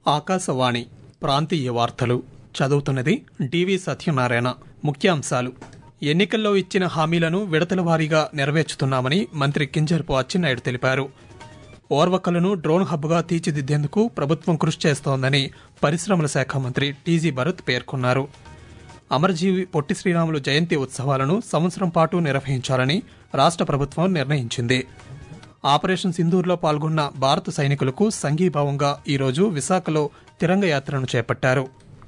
ఆకాశవాణి ప్రాంతీయ వార్తలు చదువుతున్నది డివి సత్యనారాయణ ముఖ్యాంశాలు ఎన్నికల్లో ఇచ్చిన హామీలను విడతల వారీగా నెరవేర్చుతున్నామని మంత్రి కింజరపు అచ్చెన్నాయుడు తెలిపారు ఓర్వకలను డ్రోన్ హబ్గా తీర్చిదిద్దేందుకు ప్రభుత్వం కృషి చేస్తోందని పరిశ్రమల శాఖ మంత్రి టీజీ భరత్ పేర్కొన్నారు అమరజీవి పొట్టి శ్రీరాములు జయంతి ఉత్సవాలను సంవత్సరం పాటు నిర్వహించాలని రాష్ట్ర ప్రభుత్వం నిర్ణయించింది ఆపరేషన్ సింధూర్లో పాల్గొన్న భారత సైనికులకు సంఘీభావంగా ఈరోజు విశాఖలో తిరంగ యాత్రను చేపట్టారు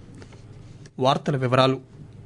వార్తల వివరాలు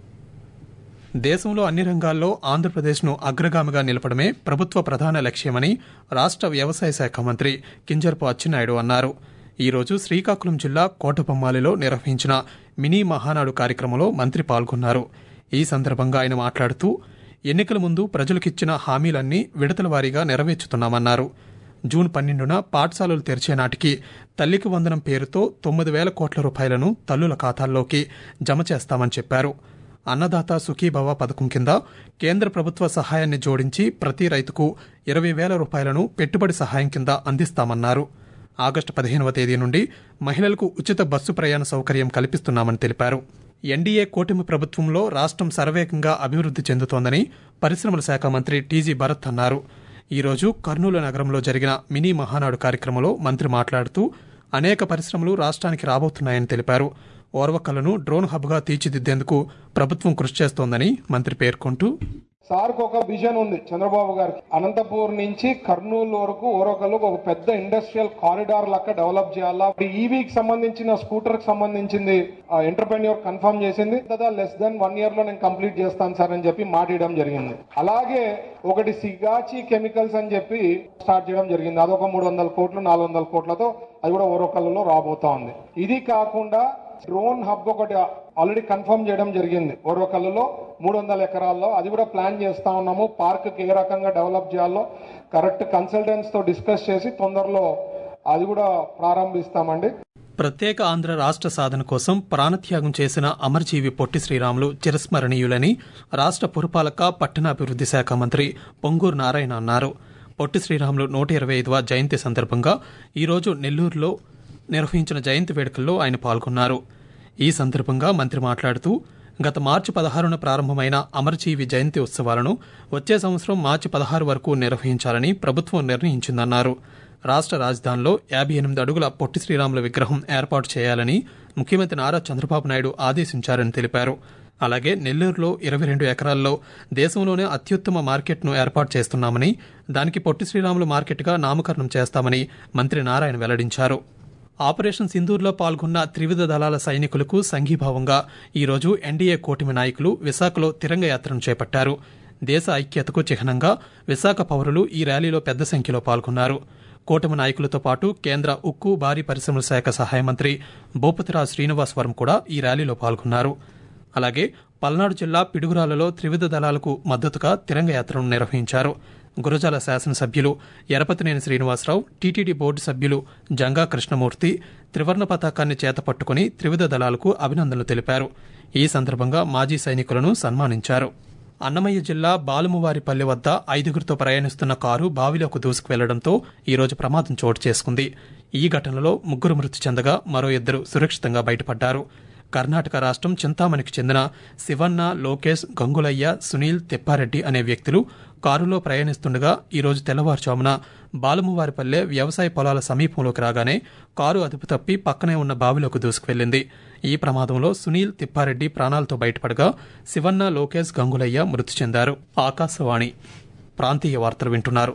దేశంలో అన్ని రంగాల్లో ఆంధ్రప్రదేశ్ను అగ్రగామిగా నిలపడమే ప్రభుత్వ ప్రధాన లక్ష్యమని రాష్ట్ర వ్యవసాయ శాఖ మంత్రి కింజర్పు అచ్చెన్నాయుడు అన్నారు ఈరోజు శ్రీకాకుళం జిల్లా కోటబొమ్మాలిలో నిర్వహించిన మినీ మహానాడు కార్యక్రమంలో మంత్రి పాల్గొన్నారు ఈ సందర్భంగా ఆయన మాట్లాడుతూ ఎన్నికల ముందు ప్రజలకిచ్చిన హామీలన్నీ విడతల వారీగా నెరవేర్చుతున్నామన్నారు జూన్ పన్నెండున పాఠశాలలు తెరిచే నాటికి తల్లికి వందనం పేరుతో తొమ్మిది వేల కోట్ల రూపాయలను తల్లుల ఖాతాల్లోకి జమ చేస్తామని చెప్పారు అన్నదాత సుఖీభవ పథకం కింద కేంద్ర ప్రభుత్వ సహాయాన్ని జోడించి ప్రతి రైతుకు ఇరవై వేల రూపాయలను పెట్టుబడి సహాయం కింద అందిస్తామన్నారు ఆగస్టు పదిహేనవ తేదీ నుండి మహిళలకు ఉచిత బస్సు ప్రయాణ సౌకర్యం కల్పిస్తున్నామని తెలిపారు ఎన్డీఏ కూటమి ప్రభుత్వంలో రాష్ట్రం సర్వేగంగా అభివృద్ధి చెందుతోందని పరిశ్రమల శాఖ మంత్రి టీజీ భరత్ అన్నారు ఈరోజు కర్నూలు నగరంలో జరిగిన మినీ మహానాడు కార్యక్రమంలో మంత్రి మాట్లాడుతూ అనేక పరిశ్రమలు రాష్ట్రానికి రాబోతున్నాయని తెలిపారు ఓర్వకలను డ్రోన్ హబ్గా తీర్చిదిద్దేందుకు ప్రభుత్వం కృషి చేస్తోందని మంత్రి పేర్కొంటూ సార్కు ఒక విజన్ ఉంది చంద్రబాబు గారికి అనంతపూర్ నుంచి కర్నూలు వరకు ఓరొకలు ఒక పెద్ద ఇండస్ట్రియల్ కారిడార్ లెక్క డెవలప్ చేయాలా ఈవీకి సంబంధించిన స్కూటర్ కి సంబంధించింది ఎంటర్ప్రెన్యూర్ కన్ఫర్మ్ చేసింది కదా లెస్ దెన్ వన్ ఇయర్ లో నేను కంప్లీట్ చేస్తాను సార్ అని చెప్పి మాట్లాడడం జరిగింది అలాగే ఒకటి సిగాచి కెమికల్స్ అని చెప్పి స్టార్ట్ చేయడం జరిగింది అదొక మూడు వందల కోట్లు నాలుగు వందల కోట్లతో అది కూడా ఓరొకల్లో రాబోతా ఉంది ఇది కాకుండా డ్రోన్ హబ్ ఒకటి ఆల్రెడీ కన్ఫర్మ్ చేయడం జరిగింది ఓర్వకల్లులో మూడు వందల ఎకరాల్లో అది కూడా ప్లాన్ చేస్తా ఉన్నాము పార్క్ ఏ రకంగా డెవలప్ చేయాలో కరెక్ట్ కన్సల్టెంట్స్ తో డిస్కస్ చేసి తొందరలో అది కూడా ప్రారంభిస్తామండి ప్రత్యేక ఆంధ్ర రాష్ట్ర సాధన కోసం ప్రాణత్యాగం చేసిన అమరజీవి పొట్టి శ్రీరాములు చిరస్మరణీయులని రాష్ట్ర పురపాలక పట్టణాభివృద్ధి శాఖ మంత్రి పొంగూరు నారాయణ అన్నారు పొట్టి శ్రీరాములు నూట ఇరవై ఐదవ జయంతి సందర్భంగా ఈరోజు నెల్లూరులో నిర్వహించిన జయంతి వేడుకల్లో ఆయన పాల్గొన్నారు ఈ సందర్భంగా మంత్రి మాట్లాడుతూ గత మార్చి పదహారున ప్రారంభమైన అమరజీవి జయంతి ఉత్సవాలను వచ్చే సంవత్సరం మార్చి పదహారు వరకు నిర్వహించాలని ప్రభుత్వం నిర్ణయించిందన్నారు రాష్ట్ర రాజధానిలో యాభై ఎనిమిది అడుగుల పొట్టి శ్రీరాముల విగ్రహం ఏర్పాటు చేయాలని ముఖ్యమంత్రి నారా చంద్రబాబు నాయుడు ఆదేశించారని తెలిపారు అలాగే నెల్లూరులో ఇరవై రెండు ఎకరాల్లో దేశంలోనే అత్యుత్తమ మార్కెట్ను ఏర్పాటు చేస్తున్నామని దానికి పొట్టి శ్రీరాములు మార్కెట్గా నామకరణం చేస్తామని మంత్రి నారాయణ వెల్లడించారు ఆపరేషన్ సింధూర్లో పాల్గొన్న త్రివిధ దళాల సైనికులకు సంఘీభావంగా ఈరోజు ఎన్డీఏ కూటమి నాయకులు విశాఖలో తిరంగ యాత్రను చేపట్టారు దేశ ఐక్యతకు చిహ్నంగా విశాఖ పౌరులు ఈ ర్యాలీలో పెద్ద సంఖ్యలో పాల్గొన్నారు కూటమి నాయకులతో పాటు కేంద్ర ఉక్కు భారీ పరిశ్రమల శాఖ సహాయ మంత్రి భూపతిరాజ్ శ్రీనివాసవరం కూడా ఈ ర్యాలీలో పాల్గొన్నారు అలాగే పల్నాడు జిల్లా పిడుగురాలలో త్రివిధ దళాలకు మద్దతుగా తిరంగ యాత్రను నిర్వహించారు గురజాల శాసనసభ్యులు ఎరపతినేని శ్రీనివాసరావు టీటీడీ బోర్డు సభ్యులు జంగా కృష్ణమూర్తి త్రివర్ణ పతాకాన్ని చేతపట్టుకుని త్రివిధ దళాలకు అభినందనలు తెలిపారు ఈ సందర్భంగా మాజీ సైనికులను సన్మానించారు అన్నమయ్య జిల్లా బాలుమువారిపల్లి వద్ద ఐదుగురితో ప్రయాణిస్తున్న కారు బావిలోకి దూసుకు వెళ్లడంతో ఈరోజు ప్రమాదం చోటు చేసుకుంది ఈ ఘటనలో ముగ్గురు మృతి చెందగా మరో ఇద్దరు సురక్షితంగా బయటపడ్డారు కర్ణాటక రాష్ట్రం చింతామణికి చెందిన శివన్న లోకేష్ గంగులయ్య సునీల్ తెప్పారెడ్డి అనే వ్యక్తులు కారులో ప్రయాణిస్తుండగా ఈరోజు తెల్లవారుజామున బాలమువారిపల్లె వ్యవసాయ పొలాల సమీపంలోకి రాగానే కారు అదుపు తప్పి పక్కనే ఉన్న బావిలోకి దూసుకువెళ్లింది ఈ ప్రమాదంలో సునీల్ తిప్పారెడ్డి ప్రాణాలతో బయటపడగా శివన్న లోకేష్ గంగులయ్య మృతి చెందారు ఆకాశవాణి ప్రాంతీయ వార్తలు వింటున్నారు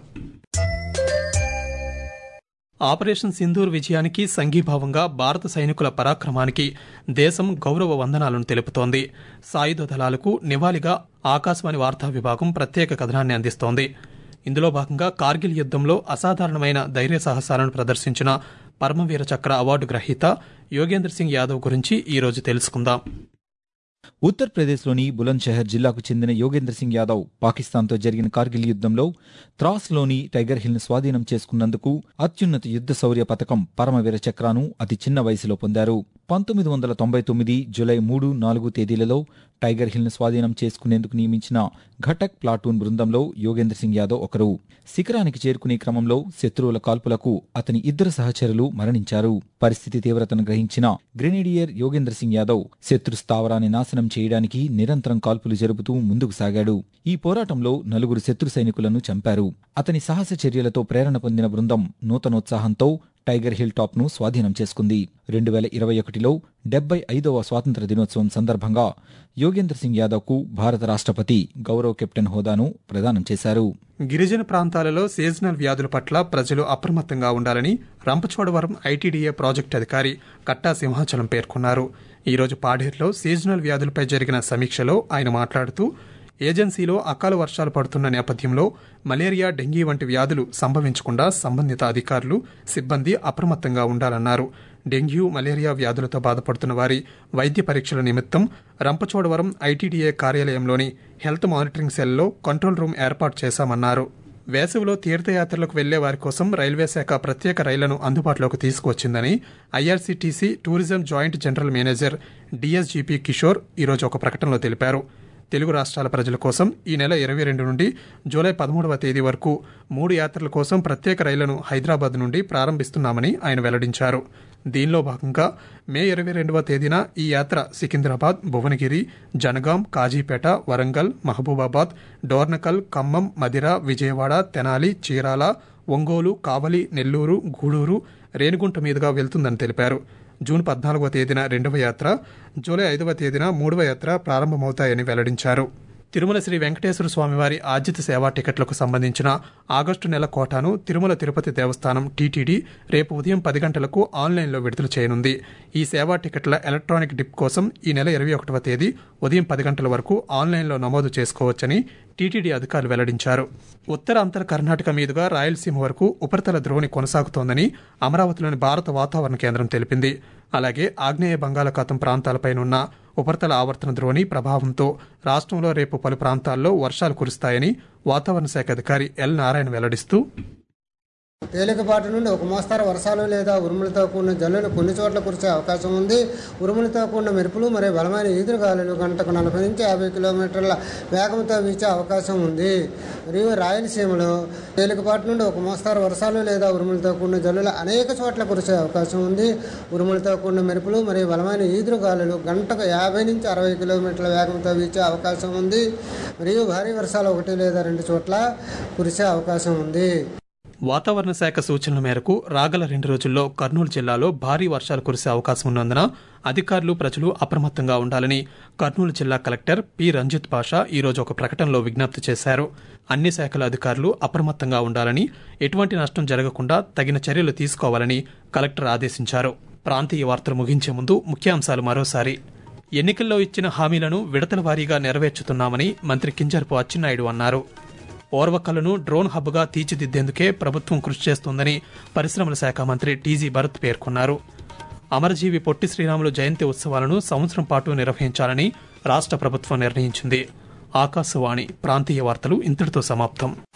ఆపరేషన్ సింధూర్ విజయానికి సంఘీభావంగా భారత సైనికుల పరాక్రమానికి దేశం గౌరవ వందనాలను తెలుపుతోంది సాయుధ దళాలకు నివాళిగా ఆకాశవాణి వార్తా విభాగం ప్రత్యేక కథనాన్ని అందిస్తోంది ఇందులో భాగంగా కార్గిల్ యుద్దంలో అసాధారణమైన ధైర్య సాహసాలను ప్రదర్శించిన పరమవీర చక్ర అవార్డు గ్రహీత యోగేంద్ర సింగ్ యాదవ్ గురించి ఈ రోజు తెలుసుకుందాం ఉత్తరప్రదేశ్లోని బులంద్షహర్ జిల్లాకు చెందిన యోగేంద్ర సింగ్ యాదవ్ పాకిస్తాన్తో జరిగిన కార్గిల్ యుద్ధంలో త్రాస్లోని టైగర్ హిల్ను స్వాధీనం చేసుకున్నందుకు అత్యున్నత యుద్ధ శౌర్య పథకం పరమవీర చక్రాను అతి చిన్న వయసులో పొందారు పంతొమ్మిది వందల తొంభై తొమ్మిది జూలై మూడు నాలుగు తేదీలలో టైగర్ హిల్ను స్వాధీనం చేసుకునేందుకు నియమించిన ఘటక్ ప్లాటూన్ బృందంలో యోగేంద్ర సింగ్ యాదవ్ ఒకరు శిఖరానికి చేరుకునే క్రమంలో శత్రువుల కాల్పులకు అతని ఇద్దరు సహచరులు మరణించారు పరిస్థితి తీవ్రతను గ్రహించిన గ్రెనేడియర్ యోగేంద్ర సింగ్ యాదవ్ శత్రు స్థావరాన్ని నాశనం చేయడానికి నిరంతరం కాల్పులు జరుపుతూ ముందుకు సాగాడు ఈ పోరాటంలో నలుగురు శత్రు సైనికులను చంపారు అతని సాహస చర్యలతో ప్రేరణ పొందిన బృందం నూతనోత్సాహంతో టైగర్ హిల్ టాప్ ను స్వాధీనం చేసుకుంది రెండు వేల ఇరవై ఒకటిలో డెబ్బై ఐదవ స్వాతంత్ర దినోత్సవం సందర్భంగా యోగేంద్ర సింగ్ యాదవ్ కు భారత రాష్ట్రపతి గౌరవ్ కెప్టెన్ హోదాను ప్రదానం చేశారు గిరిజన ప్రాంతాలలో సీజనల్ వ్యాధుల పట్ల ప్రజలు అప్రమత్తంగా ఉండాలని రంపచోడవరం ఐటీడీఏ ప్రాజెక్టు అధికారి కట్టా సింహాచలం పేర్కొన్నారు ఈరోజు పాడేరులో సీజనల్ వ్యాధులపై జరిగిన సమీక్షలో ఆయన మాట్లాడుతూ ఏజెన్సీలో అకాల వర్షాలు పడుతున్న నేపథ్యంలో మలేరియా డెంగీ వంటి వ్యాధులు సంభవించకుండా సంబంధిత అధికారులు సిబ్బంది అప్రమత్తంగా ఉండాలన్నారు డెంగ్యూ మలేరియా వ్యాధులతో బాధపడుతున్న వారి వైద్య పరీక్షల నిమిత్తం రంపచోడవరం ఐటీడీఏ కార్యాలయంలోని హెల్త్ మానిటరింగ్ సెల్లో కంట్రోల్ రూమ్ ఏర్పాటు చేశామన్నారు వేసవిలో తీర్థయాత్రలకు వెళ్లే వారి కోసం రైల్వే శాఖ ప్రత్యేక రైళ్లను అందుబాటులోకి తీసుకువచ్చిందని IRCTC tourism joint general manager DSGP Kishore ఈరోజు ఒక ప్రకటనలో తెలిపారు తెలుగు రాష్ట్రాల ప్రజల కోసం ఈ నెల ఇరవై రెండు నుండి జూలై పదమూడవ తేదీ వరకు మూడు యాత్రల కోసం ప్రత్యేక రైళ్లను హైదరాబాద్ నుండి ప్రారంభిస్తున్నామని ఆయన వెల్లడించారు దీనిలో భాగంగా మే ఇరవై రెండవ తేదీన ఈ యాత్ర సికింద్రాబాద్ భువనగిరి జనగాం కాజీపేట వరంగల్ మహబూబాబాద్ డోర్నకల్ ఖమ్మం మదిర విజయవాడ తెనాలి చీరాల ఒంగోలు కావలి నెల్లూరు గూడూరు రేణిగుంట మీదుగా వెళ్తుందని తెలిపారు జూన్ పద్నాలుగవ తేదీన రెండవ యాత్ర జూలై ఐదవ తేదీన మూడవ యాత్ర ప్రారంభమవుతాయని వెల్లడించారు తిరుమల శ్రీ వెంకటేశ్వర స్వామివారి ఆర్జిత సేవా టికెట్లకు సంబంధించిన ఆగస్టు నెల కోటాను తిరుమల తిరుపతి దేవస్థానం టీటీడీ రేపు ఉదయం పది గంటలకు ఆన్లైన్లో విడుదల చేయనుంది ఈ సేవా టికెట్ల ఎలక్ట్రానిక్ డిప్ కోసం ఈ నెల ఇరవై ఒకటవ తేదీ ఉదయం పది గంటల వరకు ఆన్లైన్లో నమోదు చేసుకోవచ్చని టీటీడీ అధికారులు వెల్లడించారు ఉత్తర అంతర కర్ణాటక మీదుగా రాయలసీమ వరకు ఉపరితల ద్రోణి కొనసాగుతోందని అమరావతిలోని భారత వాతావరణ కేంద్రం తెలిపింది అలాగే ఆగ్నేయ బంగాళాఖాతం ప్రాంతాలపైనున్న ఉపరితల ఆవర్తన ద్రోణి ప్రభావంతో రాష్ట్రంలో రేపు పలు ప్రాంతాల్లో వర్షాలు కురుస్తాయని వాతావరణ శాఖ అధికారి ఎల్ నారాయణ వెల్లడిస్తూ తేలికపాటి నుండి ఒక మోస్తరు వర్షాలు లేదా ఉరుములతో కూడిన జల్లులు కొన్ని చోట్ల కురిసే అవకాశం ఉంది ఉరుములతో కూడిన మెరుపులు మరియు బలమైన ఈదురుగాలులు గంటకు నలభై నుంచి యాభై కిలోమీటర్ల వేగంతో వీచే అవకాశం ఉంది మరియు రాయలసీమలో తేలికపాటి నుండి ఒక మోస్తరు వర్షాలు లేదా ఉరుములతో కూడిన జల్లులు అనేక చోట్ల కురిసే అవకాశం ఉంది ఉరుములతో కూడిన మెరుపులు మరియు బలమైన ఈదురుగాలులు గంటకు యాభై నుంచి అరవై కిలోమీటర్ల వేగంతో వీచే అవకాశం ఉంది మరియు భారీ వర్షాలు ఒకటి లేదా రెండు చోట్ల కురిసే అవకాశం ఉంది వాతావరణ శాఖ సూచనల మేరకు రాగల రెండు రోజుల్లో కర్నూలు జిల్లాలో భారీ వర్షాలు కురిసే అవకాశం ఉన్నందున అధికారులు ప్రజలు అప్రమత్తంగా ఉండాలని కర్నూలు జిల్లా కలెక్టర్ పి రంజిత్ పాషా ఈరోజు ఒక ప్రకటనలో విజ్ఞప్తి చేశారు అన్ని శాఖల అధికారులు అప్రమత్తంగా ఉండాలని ఎటువంటి నష్టం జరగకుండా తగిన చర్యలు తీసుకోవాలని కలెక్టర్ ఆదేశించారు ప్రాంతీయ వార్తలు ముగించే ముందు ముఖ్యాంశాలు మరోసారి ఎన్నికల్లో ఇచ్చిన హామీలను విడతల వారీగా నెరవేర్చుతున్నామని మంత్రి కింజరపు అచ్చెన్నాయుడు అన్నారు ఓర్వకలను డ్రోన్ హబ్గా తీర్చిదిద్దేందుకే ప్రభుత్వం కృషి చేస్తోందని పరిశ్రమల శాఖ మంత్రి టీజీ భరత్ పేర్కొన్నారు అమరజీవి పొట్టి శ్రీరాములు జయంతి ఉత్సవాలను సంవత్సరం పాటు నిర్వహించాలని రాష్ట్ర ప్రభుత్వం నిర్ణయించింది ఆకాశవాణి ప్రాంతీయ వార్తలు ఇంతటితో సమాప్తం